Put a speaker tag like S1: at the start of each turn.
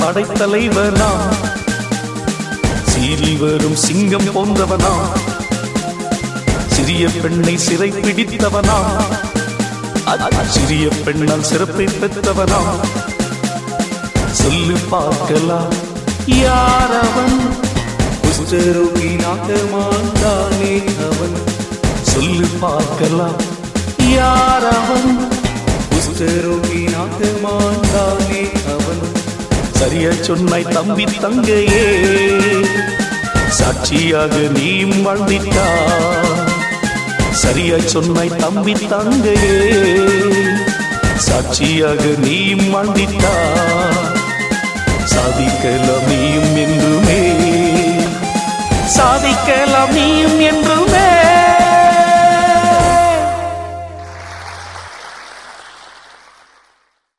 S1: படைத்தலைவனா சீறி வரும் சிங்கம் போன்றவனா சிறிய பெண்ணை சிறை பிடித்தவனா அ- சிறிய பெண்ணால் சிறப்பை பெற்றவனா சொல்லு பார்க்கலாம் யார் அவன் குஷ்டரோகி நாகமாண்டானே அவன் சொல்லு பார்க்கலாம் யார் அவன் குஷ்டரோகி நாகமாண்டானே அவன் சரியா சொன்னாய் தம்பி தங்கையே சாட்சியாக நீயும் வாழ்ந்திட்டா சரியா சொன்னாய் தம்பி தங்கையே சாட்சியாக நீயும் வாழ்ந்திட்டா சாதிக்கலாம் நீயும் என்றுமே சாதிக்கலாம் நீயும் என்று